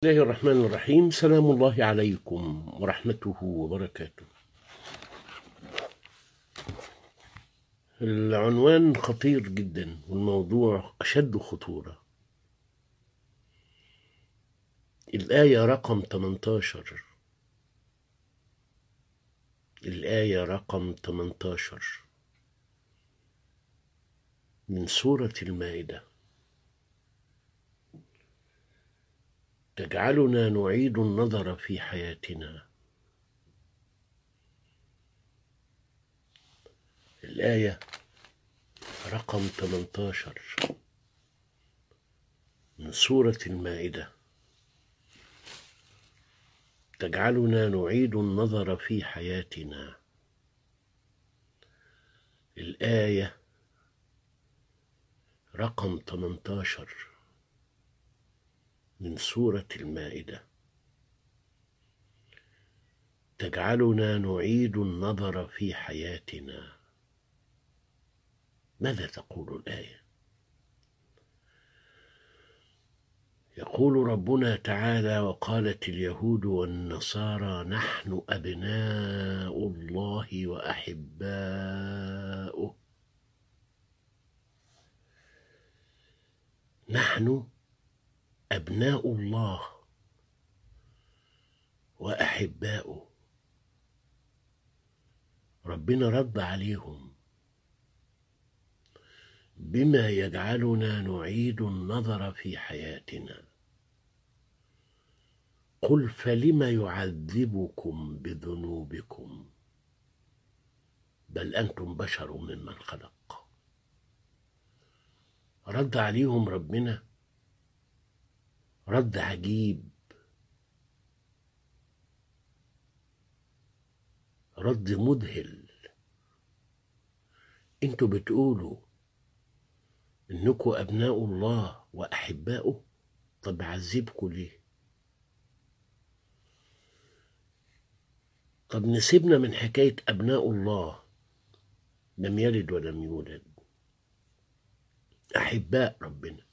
الله الرحمن الرحيم سلام الله عليكم ورحمته وبركاته العنوان خطير جدا والموضوع أشد خطورة الآية رقم 18 الآية رقم 18 من سورة المائدة تجعلنا نعيد النظر في حياتنا الآية رقم 18 من سورة المائدة تجعلنا نعيد النظر في حياتنا الآية رقم 18 من سورة المائدة تجعلنا نعيد النظر في حياتنا ماذا تقول الآية؟ يقول ربنا تعالى وقالت اليهود والنصارى نحن أبناء الله وأحباؤه نحن أبناء الله وأحباؤه ربنا رد عليهم بما يجعلنا نعيد النظر في حياتنا قل فلم يعذبكم بذنوبكم بل انتم بشر ممن خلق رد عليهم ربنا رد عجيب رد مذهل انتوا بتقولوا انكم ابناء الله واحباؤه طب عذبكم ليه طب نسيبنا من حكايه ابناء الله لم يلد ولم يولد احباء ربنا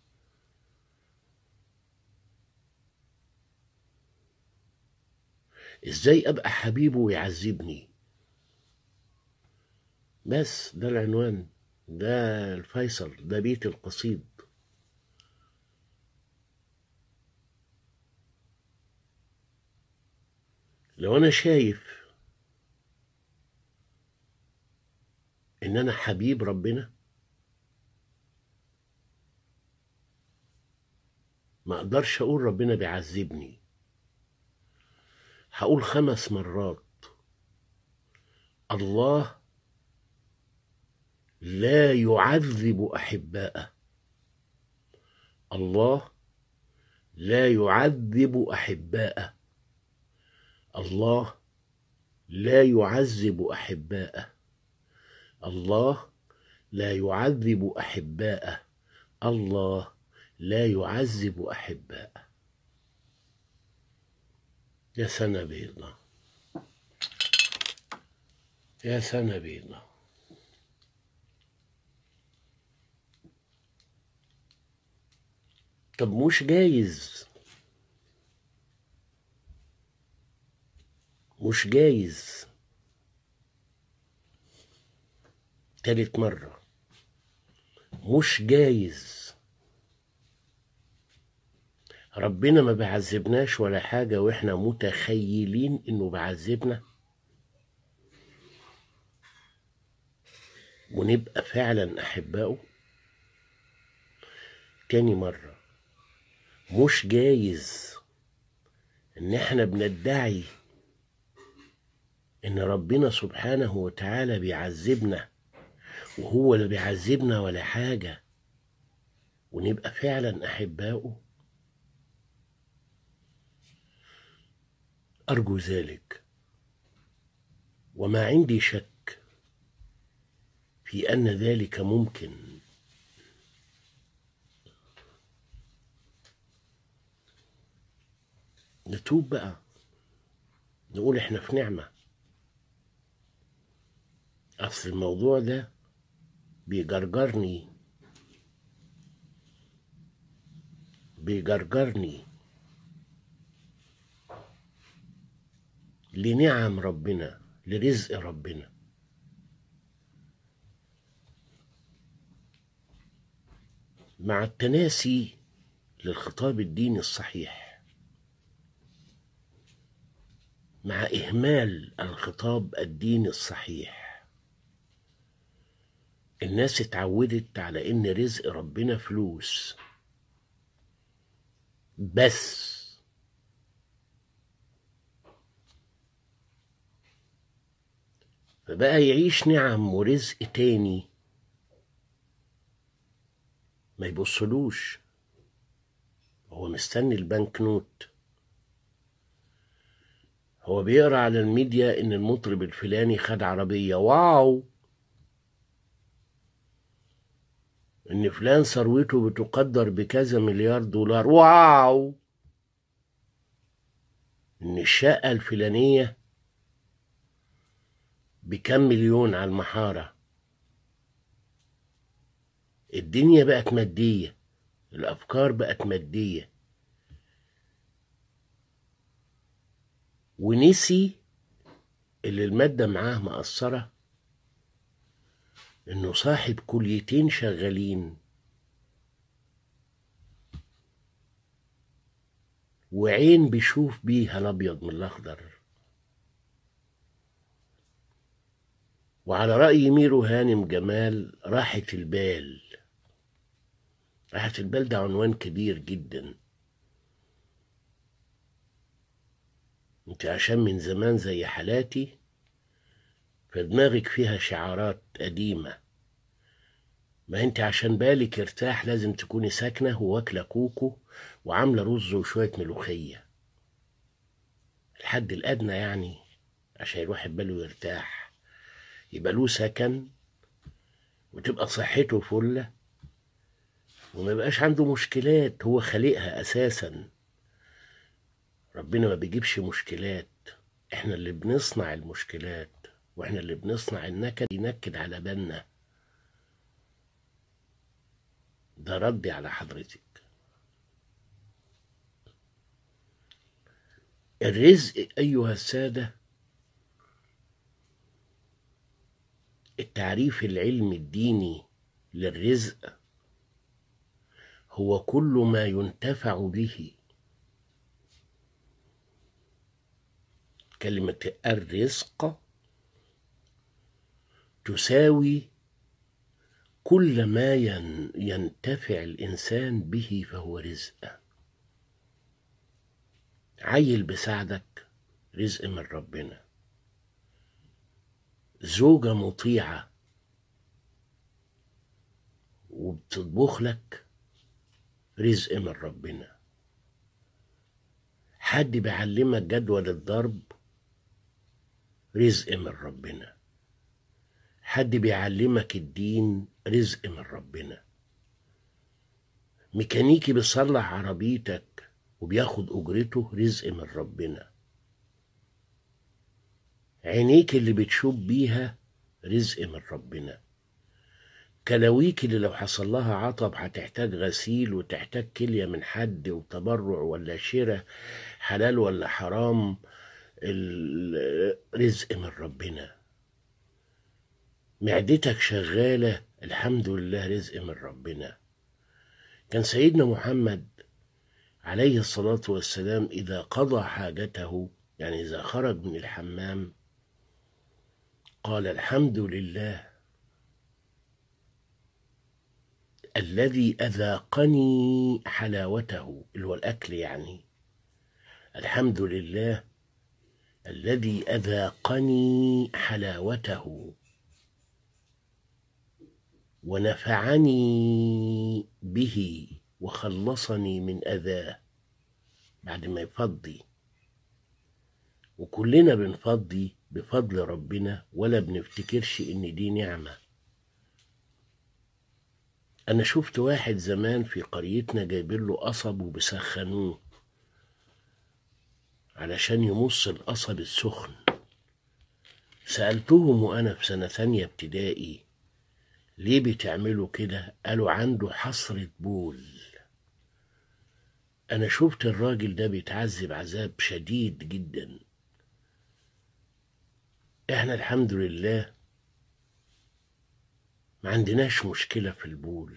ازاي ابقى حبيبه ويعذبني بس ده العنوان ده الفيصل ده بيت القصيد لو انا شايف ان انا حبيب ربنا ما اقدرش اقول ربنا بيعذبني هقول خمس مرات الله لا يعذب احباءه الله لا يعذب احباءه الله لا يعذب احباءه الله لا يعذب احباءه الله لا يعذب احباءه يا سنة بيضة يا سنة بيضة طب مش جايز مش جايز تالت مرة مش جايز ربنا ما بيعذبناش ولا حاجة واحنا متخيلين انه بيعذبنا ونبقى فعلا احبائه تاني مرة مش جايز ان احنا بندعي ان ربنا سبحانه وتعالى بيعذبنا وهو اللي بيعذبنا ولا حاجة ونبقى فعلا احبائه أرجو ذلك وما عندي شك في أن ذلك ممكن نتوب بقى نقول احنا في نعمة أصل الموضوع ده بيجرجرني بيجرجرني لنعم ربنا لرزق ربنا مع التناسي للخطاب الديني الصحيح مع إهمال الخطاب الديني الصحيح الناس اتعودت على إن رزق ربنا فلوس بس فبقى يعيش نعم ورزق تاني ما يبصلوش هو مستني البنك نوت هو بيقرا على الميديا ان المطرب الفلاني خد عربية واو ان فلان ثروته بتقدر بكذا مليار دولار واو ان الشقة الفلانية بكم مليون على المحارة الدنيا بقت مادية الأفكار بقت مادية ونسي اللي المادة معاه مقصرة إنه صاحب كليتين شغالين وعين بيشوف بيها الأبيض من الأخضر وعلى رأي ميرو هانم جمال راحة البال راحة البال ده عنوان كبير جدا انت عشان من زمان زي حالاتي فدماغك فيها شعارات قديمة ما انت عشان بالك يرتاح لازم تكوني ساكنة وواكلة كوكو وعاملة رز وشوية ملوخية الحد الأدنى يعني عشان الواحد باله يرتاح يبقى له سكن وتبقى صحته فلة وما يبقاش عنده مشكلات هو خالقها أساسا ربنا ما بيجيبش مشكلات احنا اللي بنصنع المشكلات واحنا اللي بنصنع النكد ينكد على بالنا ده ردي على حضرتك الرزق أيها السادة التعريف العلمي الديني للرزق هو كل ما ينتفع به كلمة الرزق تساوي كل ما ينتفع الإنسان به فهو رزق عيل بساعدك رزق من ربنا زوجة مطيعة وبتطبخ لك رزق من ربنا حد بيعلمك جدول الضرب رزق من ربنا حد بيعلمك الدين رزق من ربنا ميكانيكي بيصلح عربيتك وبياخد أجرته رزق من ربنا عينيك اللي بتشوف بيها رزق من ربنا كلاويك اللي لو حصل لها عطب هتحتاج غسيل وتحتاج كلية من حد وتبرع ولا شراء حلال ولا حرام الرزق من ربنا معدتك شغالة الحمد لله رزق من ربنا كان سيدنا محمد عليه الصلاة والسلام إذا قضى حاجته يعني إذا خرج من الحمام قال الحمد لله الذي أذاقني حلاوته اللي هو الأكل يعني الحمد لله الذي أذاقني حلاوته ونفعني به وخلصني من أذاه بعد ما يفضي وكلنا بنفضي بفضل ربنا ولا بنفتكرش إن دي نعمة أنا شفت واحد زمان في قريتنا جايبين له قصب وبسخنوه علشان يمص القصب السخن سألتهم وأنا في سنة ثانية ابتدائي ليه بتعملوا كده قالوا عنده حصرة بول أنا شفت الراجل ده بيتعذب عذاب شديد جدا احنا الحمد لله ما عندناش مشكلة في البول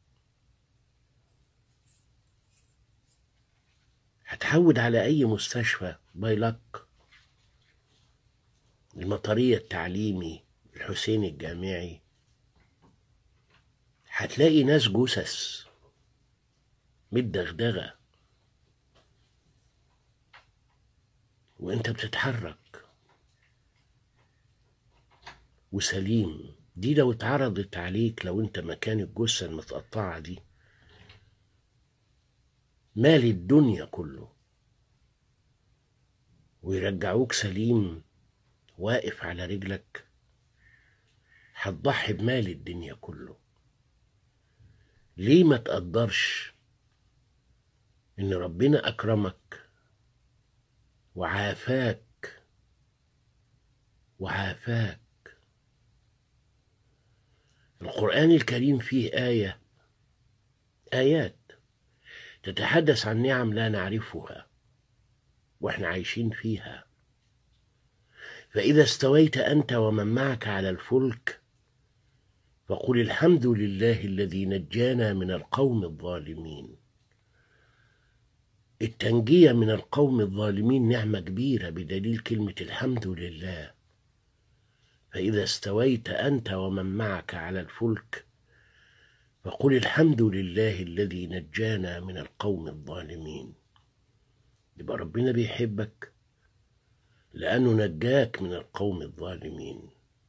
هتحود على أي مستشفى بايلك المطرية التعليمي الحسين الجامعي هتلاقي ناس جثث متدغدغة وانت بتتحرك وسليم دي لو اتعرضت عليك لو انت مكان الجثة المتقطعة دي مال الدنيا كله ويرجعوك سليم واقف على رجلك هتضحي بمال الدنيا كله ليه ما تقدرش ان ربنا اكرمك وعافاك وعافاك القرآن الكريم فيه آية آيات تتحدث عن نعم لا نعرفها واحنا عايشين فيها فإذا استويت أنت ومن معك على الفلك فقل الحمد لله الذي نجانا من القوم الظالمين التنجية من القوم الظالمين نعمة كبيرة بدليل كلمة الحمد لله فإذا استويت أنت ومن معك على الفلك فقل الحمد لله الذي نجانا من القوم الظالمين يبقى ربنا بيحبك لأنه نجاك من القوم الظالمين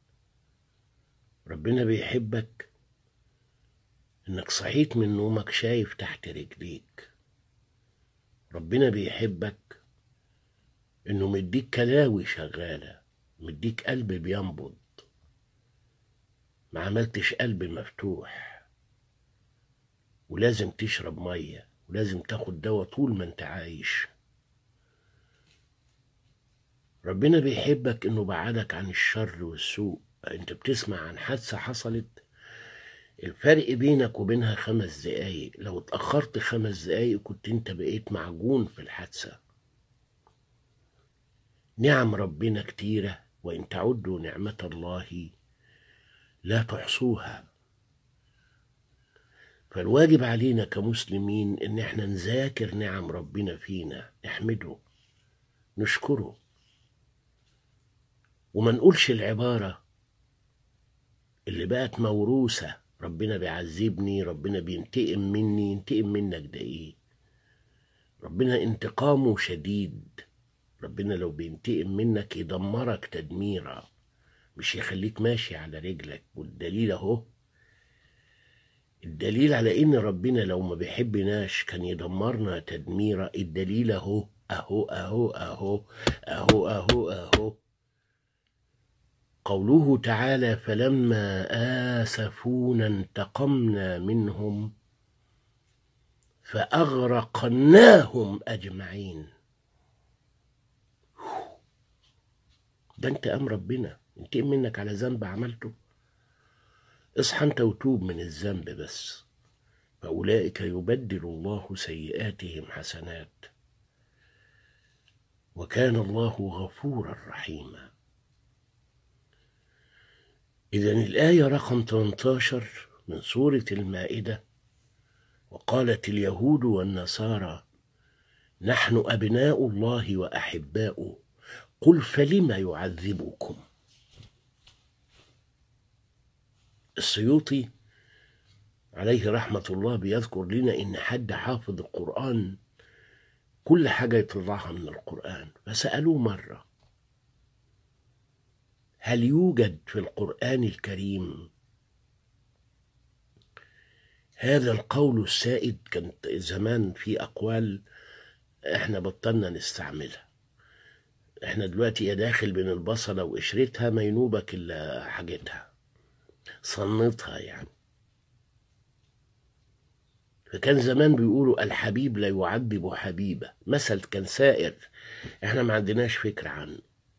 ربنا بيحبك إنك صحيت من نومك شايف تحت رجليك ربنا بيحبك إنه مديك كلاوي شغالة مديك قلب بينبض ما عملتش قلب مفتوح ولازم تشرب مية ولازم تاخد دواء طول ما انت عايش ربنا بيحبك انه بعدك عن الشر والسوء انت بتسمع عن حادثة حصلت الفرق بينك وبينها خمس دقايق لو اتأخرت خمس دقايق كنت انت بقيت معجون في الحادثة نعم ربنا كتيرة وإن تعدوا نعمة الله لا تحصوها فالواجب علينا كمسلمين إن احنا نذاكر نعم ربنا فينا نحمده نشكره وما نقولش العبارة اللي بقت موروثة ربنا بيعذبني ربنا بينتقم مني ينتقم منك ده ايه ربنا انتقامه شديد ربنا لو بينتقم منك يدمرك تدميرا مش يخليك ماشي على رجلك والدليل اهو الدليل على ان ربنا لو ما بيحبناش كان يدمرنا تدميرا الدليل اهو اهو اهو اهو اهو اهو اهو قوله تعالى فلما آسفونا انتقمنا منهم فأغرقناهم أجمعين ده انت أم ربنا ينتقم منك على ذنب عملته اصحى انت وتوب من الذنب بس فأولئك يبدل الله سيئاتهم حسنات وكان الله غفورا رحيما إذا الآية رقم 18 من سورة المائدة وقالت اليهود والنصارى نحن أبناء الله وأحباؤه قل فلم يعذبكم السيوطي عليه رحمة الله بيذكر لنا إن حد حافظ القرآن كل حاجة يطلعها من القرآن فسألوه مرة هل يوجد في القرآن الكريم هذا القول السائد كانت زمان في أقوال احنا بطلنا نستعملها احنا دلوقتي يا داخل بين البصلة وقشرتها ما ينوبك إلا حاجتها صنتها يعني فكان زمان بيقولوا الحبيب لا يعذب حبيبه مثل كان سائر احنا ما عندناش فكرة عنه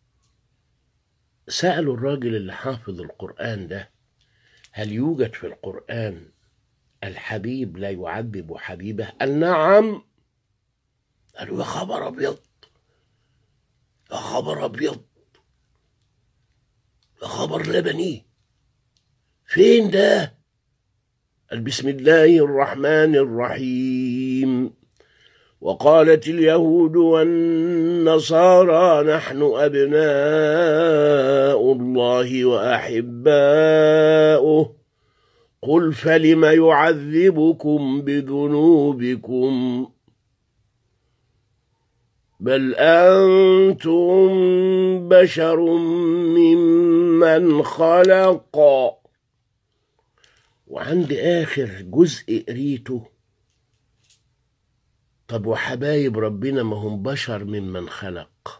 سألوا الراجل اللي حافظ القرآن ده هل يوجد في القرآن الحبيب لا يعذب حبيبه قال نعم قالوا يا خبر أبيض يا خبر أبيض ده خبر لبني فين ده قال بسم الله الرحمن الرحيم وقالت اليهود والنصارى نحن أبناء الله وأحباؤه قل فلم يعذبكم بذنوبكم بل أنتم بشر ممن خلق وعند آخر جزء قريته طب وحبايب ربنا ما هم بشر ممن خلق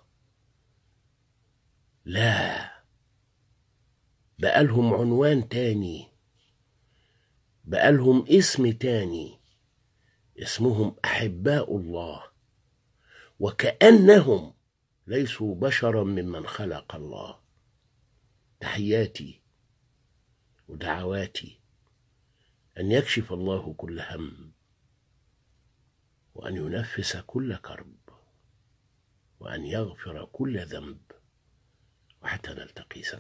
لا بقالهم عنوان تاني بقالهم اسم تاني اسمهم أحباء الله وكأنهم ليسوا بشرا ممن خلق الله تحياتي ودعواتي أن يكشف الله كل هم وأن ينفس كل كرب وأن يغفر كل ذنب وحتى نلتقي سنة